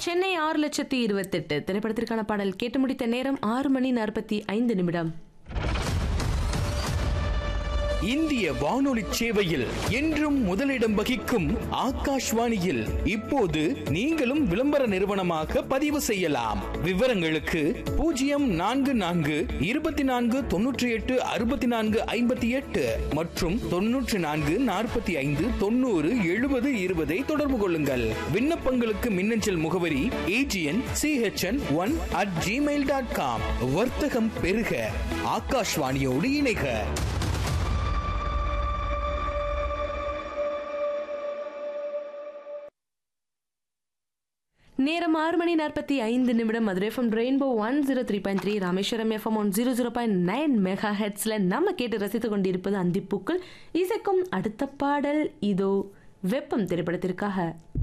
சென்னை ஆறு லட்சத்தி இருபத்தெட்டு திரைப்படத்திற்கான பாடல் கேட்டு முடித்த நேரம் ஆறு மணி நாற்பத்தி ஐந்து நிமிடம் இந்திய வானொலி சேவையில் என்றும் முதலிடம் வகிக்கும் ஆகாஷ்வாணியில் இப்போது நீங்களும் விளம்பர நிறுவனமாக பதிவு செய்யலாம் விவரங்களுக்கு பூஜ்ஜியம் நான்கு நான்கு இருபத்தி நான்கு தொன்னூற்றி எட்டு அறுபத்தி நான்கு ஐம்பத்தி எட்டு மற்றும் தொன்னூற்றி நான்கு நாற்பத்தி ஐந்து தொண்ணூறு எழுபது இருபதை தொடர்பு கொள்ளுங்கள் விண்ணப்பங்களுக்கு மின்னஞ்சல் முகவரி A G N C H N one at Gmail dot com வர்த்தகம் பெருக ஆகாஷ்வாணியோடு இணைக நேரம் ஆறு மணி நாற்பத்தி ஐந்து நிமிடம் Madurai FM rainbow one zero three point three Rameswaram FM one zero zero point nine mega ஹெட்ஸ்ல நம்ம கேட்டு ரசித்துக் கொண்டிருப்பது அந்திப்பூக்கள் இசைக்கும் அடுத்த பாடல் இதோ வெப்பம் திரைப்படத்திற்காக